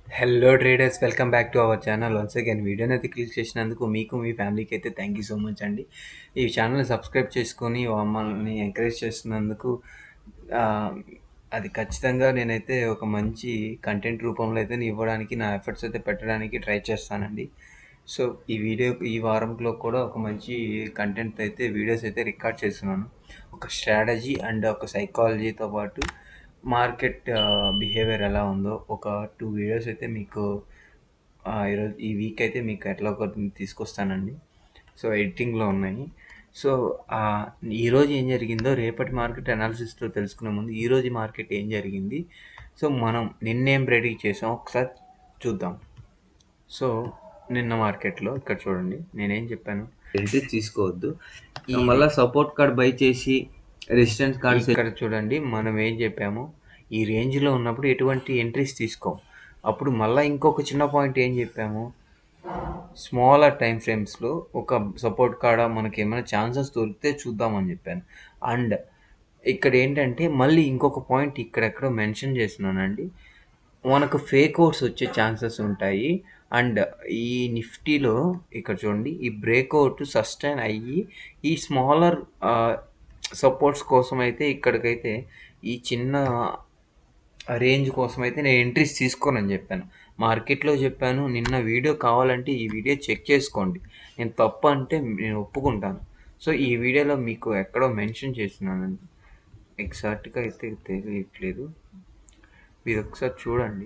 hello traders welcome back to our channel once again వీడియోని అయితే click చేసినందుకు మీకు మీ ఫ్యామిలీకి అయితే థ్యాంక్ యూ సో మచ్ అండి ఈ ఛానల్ని సబ్స్క్రైబ్ చేసుకొని మమ్మల్ని ఎంకరేజ్ చేస్తున్నందుకు ఆ, అది ఖచ్చితంగా నేనైతే ఒక మంచి కంటెంట్ రూపంలో అయితే ఇవ్వడానికి నా ఎఫర్ట్స్ అయితే పెట్టడానికి ట్రై చేస్తానండి సో ఈ వీడియో ఈ వారంలో కూడా ఒక మంచి కంటెంట్ అయితే వీడియోస్ అయితే రికార్డ్ చేస్తున్నాను ఒక స్ట్రాటజీ అండ్ ఒక సైకాలజీతో పాటు మార్కెట్ బిహేవియర్ ఎలా ఉందో ఒక టూ వీడియోస్ అయితే మీకు ఆ, ఈరోజు ఈ వీక్ అయితే మీకు ఎట్లా ఒకటి తీసుకొస్తానండి సో ఎడిటింగ్లో ఉన్నాయి సో ఆ, ఈరోజు ఏం జరిగిందో రేపటి మార్కెట్ అనాలిసిస్తో తెలుసుకునే ముందు ఈరోజు మార్కెట్ ఏం జరిగింది సో మనం నిన్నేం రెడీ చేసాం ఒకసారి చూద్దాం సో నిన్న మార్కెట్లో ఇక్కడ చూడండి నేనేం చెప్పాను ఎంట్రీ తీసుకోవద్దు ఈ మళ్ళీ సపోర్ట్ కార్డ్ బై చేసి రెసిస్టెన్స్ కార్డ్స్ ఇక్కడ చూడండి మనం ఏం చెప్పాము ఈ రేంజ్లో ఉన్నప్పుడు ఎటువంటి ఎంట్రీస్ తీసుకోం అప్పుడు మళ్ళీ ఇంకొక చిన్న పాయింట్ ఏం చెప్పాము స్మాలర్ టైం ఫ్రేమ్స్లో ఒక సపోర్ట్ కాడ మనకి ఏమైనా ఛాన్సెస్ దొరికితే చూద్దామని చెప్పాను అండ్ ఇక్కడ ఏంటంటే మళ్ళీ ఇంకొక పాయింట్ ఇక్కడెక్కడో మెన్షన్ చేస్తున్నానండి మనకు ఫేక్ అవుట్స్ వచ్చే ఛాన్సెస్ ఉంటాయి అండ్ ఈ నిఫ్టీలో ఇక్కడ చూడండి ఈ బ్రేక్అవుట్ సస్టైన్ అయ్యి ఈ స్మాలర్ సపోర్ట్స్ కోసం అయితే ఇక్కడికైతే ఈ చిన్న రేంజ్ కోసం అయితే నేను ఎంట్రీస్ తీసుకోనని చెప్పాను మార్కెట్లో చెప్పాను నిన్న వీడియో కావాలంటే ఈ వీడియో చెక్ చేసుకోండి నేను తప్పు అంటే నేను ఒప్పుకుంటాను సో ఈ వీడియోలో మీకు ఎక్కడో మెన్షన్ చేస్తున్నానండి ఎగ్జాక్ట్గా అయితే తెలియట్లేదు మీరు ఒకసారి చూడండి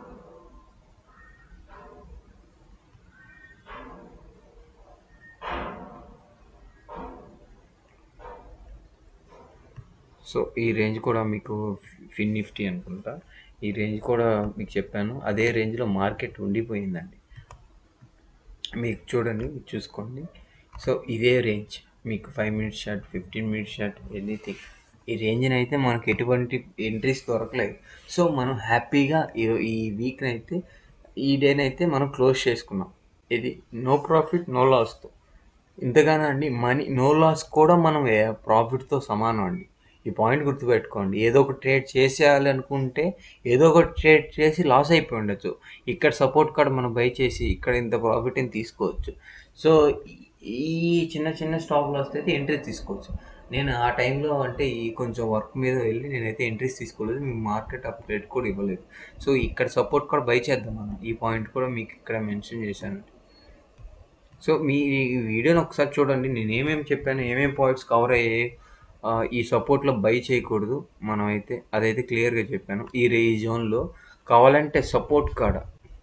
సో ఈ రేంజ్ కూడా మీకు ఫిన్ నిఫ్టీ అనుకుంటా ఈ రేంజ్ కూడా మీకు చెప్పాను అదే రేంజ్లో మార్కెట్ ఉండిపోయిందండి మీకు చూడండి మీరు చూసుకోండి సో ఇదే రేంజ్ మీకు five minutes short fifteen minutes short anything ఈ రేంజ్ని అయితే మనకు ఎటువంటి ఎంట్రీస్ దొరకలేదు సో మనం హ్యాపీగా ఈ ఈ వీక్ని అయితే ఈ డేని అయితే మనం క్లోజ్ చేసుకున్నాం ఇది నో ప్రాఫిట్ నో లాస్తో ఇంతగానో అండి మనీ నో లాస్ కూడా మనం ప్రాఫిట్తో సమానం అండి ఈ పాయింట్ గుర్తుపెట్టుకోండి ఏదో ఒక ట్రేడ్ చేసేయాలి అనుకుంటే ఏదో ఒక ట్రేడ్ చేసి లాస్ అయిపోయి ఉండొచ్చు ఇక్కడ సపోర్ట్ కార్డ్ మనం బై చేసి ఇక్కడ ఇంత ప్రాఫిట్ని తీసుకోవచ్చు సో ఈ చిన్న చిన్న స్టాక్ లాస్ అయితే ఎంట్రీ తీసుకోవచ్చు నేను ఆ టైంలో అంటే ఈ కొంచెం వర్క్ మీద వెళ్ళి నేనైతే ఎంట్రీస్ తీసుకోలేదు మీ మార్కెట్ అప్డేట్ కూడా ఇవ్వలేదు సో ఇక్కడ సపోర్ట్ కూడా బై చేద్దాం మనం ఈ పాయింట్ కూడా మీకు ఇక్కడ మెన్షన్ చేశాను సో మీ ఈ వీడియోని ఒకసారి చూడండి నేను ఏమేమి చెప్పాను ఏమేమి పాయింట్స్ కవర్ అయ్యాయి ఆ, ఈ సపోర్ట్లో బై చేయకూడదు మనం అయితే అదైతే క్లియర్గా చెప్పాను ఈ రే ఈ జోన్లో కావాలంటే సపోర్ట్ కాడ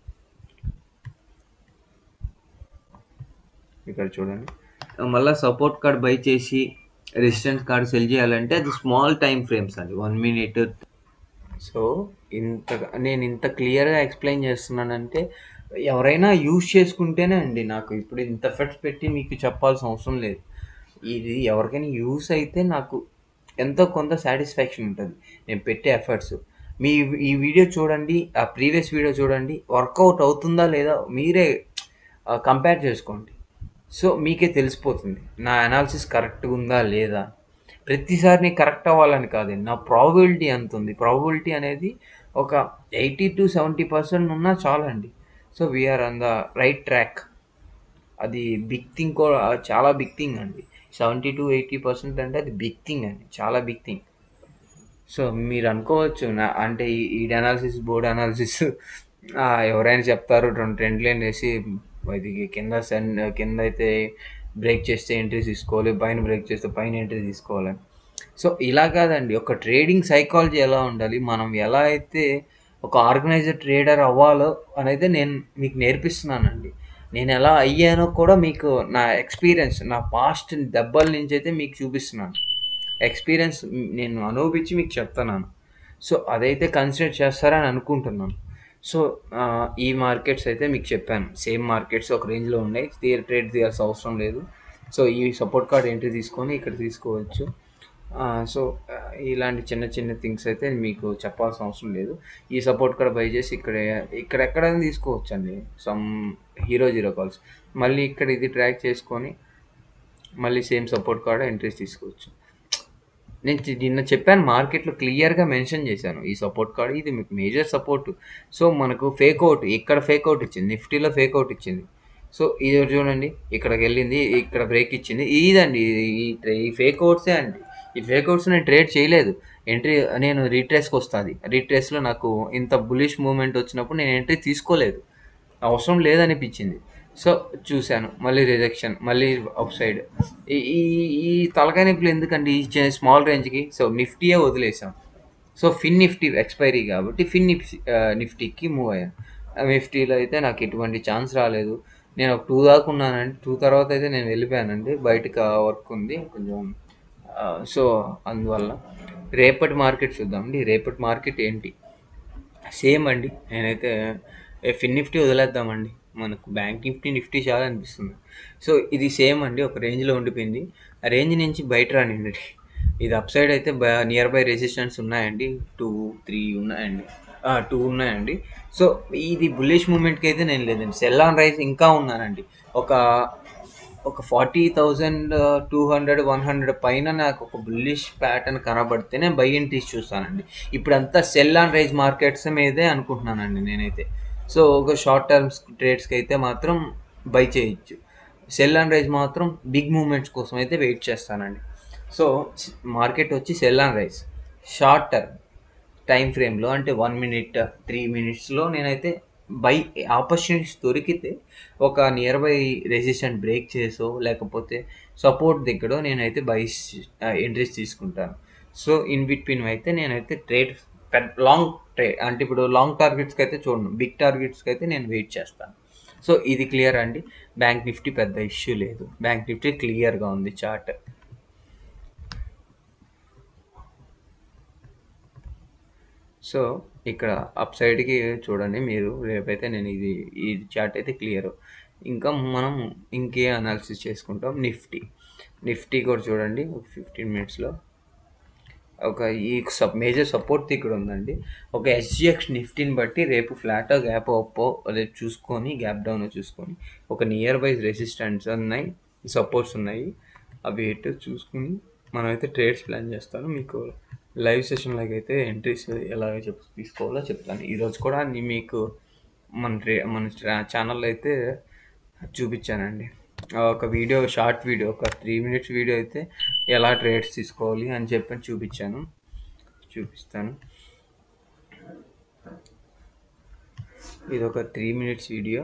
ఇక్కడ చూడండి మళ్ళీ సపోర్ట్ కార్డ్ బై చేసి రెసిస్టెన్స్ కార్డ్ సెల్ చేయాలంటే అది స్మాల్ టైం ఫ్రేమ్స్ అండి వన్ మినిట్ సో ఇంత నేను ఇంత క్లియర్గా ఎక్స్ప్లెయిన్ చేస్తున్నానంటే ఎవరైనా యూజ్ చేసుకుంటేనే అండి నాకు ఇప్పుడు ఇంత ఎఫర్ట్స్ పెట్టి మీకు చెప్పాల్సిన అవసరం లేదు ఇది ఎవరికైనా యూస్ అయితే నాకు ఎంతో కొంత సాటిస్ఫాక్షన్ ఉంటుంది నేను పెట్టే ఎఫర్ట్స్ మీ ఈ వీడియో చూడండి ఆ ప్రీవియస్ వీడియో చూడండి వర్కౌట్ అవుతుందా లేదా మీరే కంపేర్ చేసుకోండి సో మీకే తెలిసిపోతుంది నా అనాలిసిస్ కరెక్ట్గా ఉందా లేదా ప్రతిసారి నీకు కరెక్ట్ అవ్వాలని కాదండి నా ప్రాబిలిటీ ఎంత ఉంది ప్రాబిలిటీ అనేది ఒక ఎయిటీ టు సెవెంటీ పర్సెంట్ ఉన్నా చాలండి so we are on the right track అది బిగ్ థింగ్ కూడా చాలా బిగ్ థింగ్ అండి సెవెంటీ టు ఎయిటీ పర్సెంట్ అంటే అది బిగ్ థింగ్ అండి చాలా బిగ్ థింగ్ సో మీరు అనుకోవచ్చు నా అంటే ఈ ఈడ్ అనాలిసిస్ బోర్డ్ అనాలిసిస్ ఎవరైనా చెప్తారు రెండు ట్రెండ్ లైన్ వేసి ఇది కింద సెన్ కింద అయితే బ్రేక్ చేస్తే ఎంట్రీ తీసుకోవాలి పైన బ్రేక్ చేస్తే పైన ఎంట్రీ తీసుకోవాలని సో ఇలా కాదండి ఒక ట్రేడింగ్ సైకాలజీ ఎలా ఉండాలి మనం ఎలా అయితే ఒక ఆర్గనైజర్ ట్రేడర్ అవ్వాలో అనేది నేను మీకు నేర్పిస్తున్నానండి నేను ఎలా అయ్యానో కూడా మీకు నా ఎక్స్పీరియన్స్ నా పాస్ట్ దెబ్బల నుంచి అయితే మీకు చూపిస్తున్నాను ఎక్స్పీరియన్స్ నేను అనుభవించి మీకు చెప్తున్నాను సో అదైతే కన్సిడర్ చేస్తారని అనుకుంటున్నాను సో ఆ, ఈ మార్కెట్స్ అయితే మీకు చెప్పాను సేమ్ మార్కెట్స్ ఒక రేంజ్లో ఉన్నాయి తీర్ ట్రేడ్ తీయాల్సిన అవసరం లేదు సో ఈ సపోర్ట్ కార్డ్ ఎంట్రీ తీసుకొని ఇక్కడ తీసుకోవచ్చు ఆ, సో ఆ, ఇలాంటి చిన్న చిన్న థింగ్స్ అయితే మీకు చెప్పాల్సిన అవసరం లేదు ఈ సపోర్ట్ కార్డ్ బై చేసి ఇక్కడ ఇక్కడ ఎక్కడైనా తీసుకోవచ్చు అండి సమ్ హీరో జీరో కాల్స్ మళ్ళీ ఇక్కడ ఇది ట్రాక్ చేసుకొని మళ్ళీ సేమ్ సపోర్ట్ కార్డ్ ఎంట్రీస్ తీసుకోవచ్చు నేను చి- నిన్న చెప్పాను మార్కెట్లో క్లియర్గా మెన్షన్ చేశాను ఈ సపోర్ట్ కార్డ్ ఇది మీకు మేజర్ సపోర్ట్ సో మనకు ఫేక్ అవుట్ ఇక్కడ ఫేక్ అవుట్ ఇచ్చింది నిఫ్టీలో ఫేక్ అవుట్ ఇచ్చింది సో ఇది ఒకటి చూడండి ఇక్కడికి వెళ్ళింది ఇక్కడ బ్రేక్ ఇచ్చింది ఇదండి ఈ ట్రే ఈ ఫేక్ అవుట్సే అండి ఈ ఫేక్ అవుట్స్ నేను ట్రేడ్ చేయలేదు ఎంట్రీ నేను రీట్రేస్కి వస్తుంది రీట్రేస్లో నాకు ఇంత బులిష్ మూమెంట్ వచ్చినప్పుడు నేను ఎంట్రీ తీసుకోలేదు అవసరం లేదనిపించింది సో చూశాను మళ్ళీ రిజెక్షన్ మళ్ళీ అవుట్ సైడ్ ఈ ఈ ఈ తలకాయ నొప్పులు ఎందుకండి ఈ స్మాల్ రేంజ్కి సో నిఫ్టీయే వదిలేసాం సో ఫిన్ నిఫ్టీ ఎక్స్పైరీ కాబట్టి ఫిన్ నిఫ్టీ నిఫ్టీకి మూవ్ అయ్యాను ఆ నిఫ్టీలో అయితే నాకు ఎటువంటి ఛాన్స్ రాలేదు నేను ఒక టూ దాకా ఉన్నానండి టూ తర్వాత అయితే నేను వెళ్ళిపోయానండి బయటకు వర్క్ ఉంది కొంచెం ఆ, సో అందువల్ల రేపటి మార్కెట్ చూద్దామండి రేపటి మార్కెట్ ఏంటి సేమ్ అండి నేనైతే ఏ ఫిన్ నిఫ్టీ వదిలేద్దామండి మనకు బ్యాంక్ నిఫ్టీ నిఫ్టీ చాలా అనిపిస్తుంది సో ఇది సేమ్ అండి ఒక రేంజ్లో ఉండిపోయింది ఆ రేంజ్ నుంచి బయట రానిండి ఇది అప్ సైడ్ అయితే నియర్ బై రెసిస్టెన్స్ ఉన్నాయండి టూ త్రీ ఉన్నాయండి టూ ఉన్నాయండి సో ఇది బుల్లిష్ మూమెంట్కి అయితే నేను లేదండి సెల్ ఆన్ రైస్ ఇంకా ఉన్నానండి ఒక ఒక forty thousand two hundred one hundred పైన నాకు ఒక బుల్లిష్ ప్యాటర్న్ కనబడితేనే బై ఎంట్రీస్ చూస్తానండి ఇప్పుడంతా సెల్ ఆన్ రైజ్ మార్కెట్స్ మీదే అనుకుంటున్నానండి నేనైతే సో ఒక షార్ట్ టర్మ్స్ ట్రేడ్స్కి అయితే మాత్రం బై చేయొచ్చు సెల్ అండ్ రైజ్ మాత్రం బిగ్ మూమెంట్స్ కోసం అయితే వెయిట్ చేస్తానండి సో మార్కెట్ వచ్చి sell and rise short term time ఫ్రేమ్లో అంటే వన్ మినిట్ త్రీ మినిట్స్లో నేనైతే బై ఆపర్చునిటీస్ దొరికితే ఒక నియర్ బై రెసిస్టెంట్ బ్రేక్ చేసో లేకపోతే సపోర్ట్ దగ్గర నేనైతే బై ఎంట్రీస్ తీసుకుంటాను సో ఇన్ బిట్వీన్ అయితే నేనైతే ట్రేడ్ పెద్ద లాంగ్ ట్రేడ్ అంటే ఇప్పుడు లాంగ్ టార్గెట్స్కి అయితే చూడను బిగ్ టార్గెట్స్కి అయితే నేను వెయిట్ చేస్తాను సో ఇది క్లియర్ అండి బ్యాంక్ నిఫ్టీ పెద్ద ఇష్యూ లేదు బ్యాంక్ నిఫ్టీ క్లియర్గా ఉంది చార్ట్ సో ఇక్కడ అప్ సైడ్కి చూడండి మీరు రేపైతే నేను ఇది ఈ చార్ట్ అయితే క్లియర్ ఇంకా మనం ఇంకే అనాలిసిస్ చేసుకుంటాం నిఫ్టీ నిఫ్టీ కూడా చూడండి ఒక ఫిఫ్టీన్ మినిట్స్లో ఒక ఈ సబ్ మేజర్ సపోర్ట్ ఇక్కడ ఉందండి ఒక ఎస్జిఎక్స్ నిఫ్టీని బట్టి రేపు ఫ్లాట్ గ్యాప్ అప్పో రేపు చూసుకొని గ్యాప్ డౌన్ చూసుకొని ఒక నియర్ బై రెసిస్టెంట్స్ ఉన్నాయి సపోర్ట్స్ ఉన్నాయి అవి ఎటు చూసుకుని మనమైతే ట్రేడ్స్ ప్లాన్ చేస్తాను మీకు లైవ్ సెషన్లోకి అయితే ఎంట్రీస్ ఎలాగ చెప్ తీసుకోవాలో చెప్తాను ఈరోజు కూడా నీ- మీకు మన ట్రే మన ఛానల్లో అయితే చూపించానండి ఆ ఒక వీడియో షార్ట్ వీడియో ఒక త్రీ మినిట్స్ వీడియో అయితే ఎలా ట్రేడ్స్ తీసుకోవాలి అని చెప్పి చూపించాను చూపిస్తాను ఇది ఒక three minutes video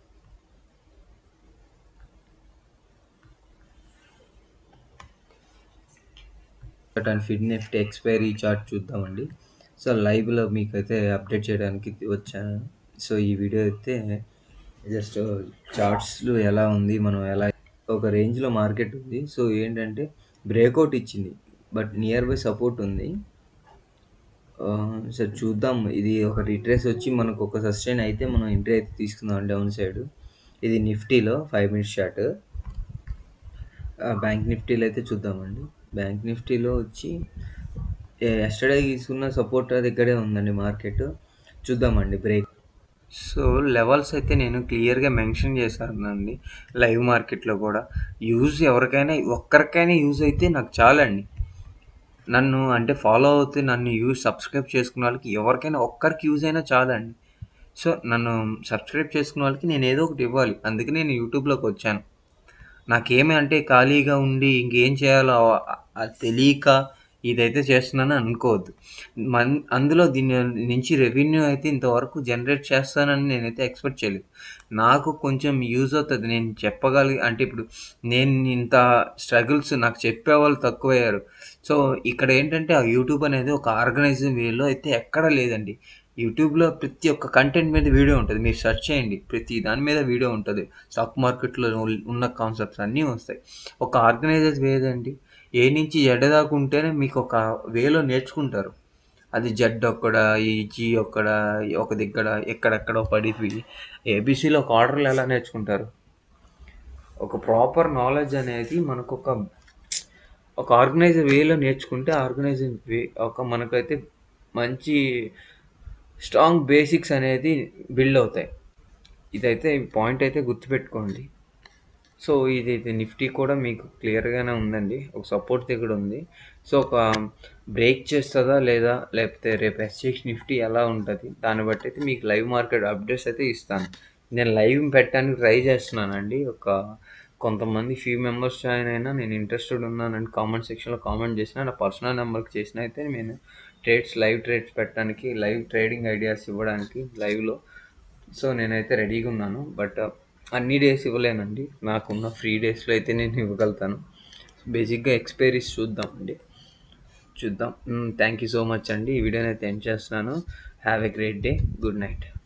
and fin Nifty expiry chart చూద్దామండి సో లైవ్లో మీకైతే అప్డేట్ చేయడానికి వచ్చాను సో ఈ వీడియో అయితే జస్ట్ చార్ట్స్లో ఎలా ఉంది మనం ఎలా ఒక రేంజ్లో మార్కెట్ ఉంది సో ఏంటంటే బ్రేక్అవుట్ ఇచ్చింది బట్ నియర్ బై సపోర్ట్ ఉంది సార్ చూద్దాం ఇది ఒక రిట్రేస్ వచ్చి మనకు ఒక సస్టైన్ అయితే మనం ఎంట్రీ అయితే తీసుకుందాం డౌన్ సైడ్ ఇది నిఫ్టీలో ఫైవ్ మినిట్స్ షార్ట్ బ్యాంక్ నిఫ్టీలో అయితే చూద్దామండి బ్యాంక్ నిఫ్టీలో వచ్చి ఎస్టర్డే తీసుకున్న సపోర్ట్ దగ్గరే ఉందండి మార్కెట్ చూద్దామండి బ్రేక్ సో లెవెల్స్ అయితే నేను క్లియర్గా మెన్షన్ చేశానండి లైవ్ మార్కెట్లో కూడా యూజ్ ఎవరికైనా ఒక్కరికైనా యూజ్ అయితే నాకు చాలండి నన్ను అంటే ఫాలో అవుతే నన్ను యూజ్ సబ్స్క్రైబ్ చేసుకున్న వాళ్ళకి ఎవరికైనా ఒక్కరికి యూజ్ అయినా చాలండి సో నన్ను సబ్స్క్రైబ్ చేసుకున్న వాళ్ళకి నేను ఏదో ఒకటి ఇవ్వాలి అందుకే నేను యూట్యూబ్లోకి వచ్చాను నాకేమి అంటే ఖాళీగా ఉండి ఇంకేం చేయాలో ఆ- ఆ తెలియక ఇదైతే చేస్తున్నాను అనుకోవద్దు మన్ అందులో దీని నుంచి రెవెన్యూ అయితే ఇంతవరకు జనరేట్ చేస్తానని నేనైతే ఎక్స్పెక్ట్ చేయలేదు నాకు కొంచెం యూజ్ అవుతుంది నేను చెప్పగలి అంటే ఇప్పుడు నేను ఇంత స్ట్రగుల్స్ నాకు చెప్పేవాళ్ళు తక్కువయ్యారు సో ఇక్కడ ఏంటంటే ఆ యూట్యూబ్ అనేది ఒక ఆర్గనైజింగ్ వేలో అయితే ఎక్కడ లేదండి యూట్యూబ్లో ప్రతి ఒక్క కంటెంట్ మీద వీడియో ఉంటుంది మీరు సెర్చ్ చేయండి ప్రతి దాని మీద వీడియో ఉంటుంది స్టాక్ మార్కెట్లో ఉన్న కాన్సెప్ట్స్ అన్నీ వస్తాయి ఒక ఆర్గనైజర్స్ వేదండి ఏ నుంచి జెడ్ దాకా ఉంటేనే మీకు ఒక వేలో నేర్చుకుంటారు అది జెడ్ ఒక్కడ ఈ జీ ఒక్కడ ఒక దగ్గర ఎక్కడెక్కడో పడిపోయి ఏబీసీలో ఒక ఆర్డర్లు ఎలా నేర్చుకుంటారు ఒక ప్రాపర్ నాలెడ్జ్ అనేది మనకు ఒక ఒక ఆర్గనైజర్ వేలో నేర్చుకుంటే ఆర్గనైజింగ్ వే ఒక మనకైతే మంచి స్ట్రాంగ్ బేసిక్స్ అనేది బిల్డ్ అవుతాయి ఇదైతే పాయింట్ అయితే గుర్తుపెట్టుకోండి సో ఇది ఇది నిఫ్టీ కూడా మీకు క్లియర్గానే ఉందండి ఒక సపోర్ట్ దగ్గర ఉంది సో ఒక బ్రేక్ చేస్తుందా లేదా లేకపోతే రేపు ఎస్ఎక్స్ నిఫ్టీ ఎలా ఉంటుంది దాన్ని బట్టి అయితే మీకు లైవ్ మార్కెట్ అప్డేట్స్ అయితే ఇస్తాను నేను లైవ్ పెట్టడానికి ట్రై చేస్తున్నానండి ఒక కొంతమంది ఫ్యూ మెంబర్స్ జాయిన్ అయినా నేను ఇంట్రెస్టెడ్ ఉన్నానండి కామెంట్ సెక్షన్లో కామెంట్ చేసిన నా పర్సనల్ నెంబర్కి చేసిన అయితే నేను ట్రేడ్స్ లైవ్ ట్రేడ్స్ పెట్టడానికి లైవ్ ట్రేడింగ్ ఐడియాస్ ఇవ్వడానికి లైవ్లో సో నేనైతే రెడీగా ఉన్నాను బట్ అన్ని డేస్ ఇవ్వలేనండి నాకున్న ఫ్రీ డేస్లో అయితే నేను ఇవ్వగలుగుతాను బేసిక్గా ఎక్స్పైరీస్ చూద్దాం అండి చూద్దాం థ్యాంక్ యూ సో మచ్ అండి ఈ వీడియోని అయితే ఎండ్ చేస్తున్నాను have a great day good night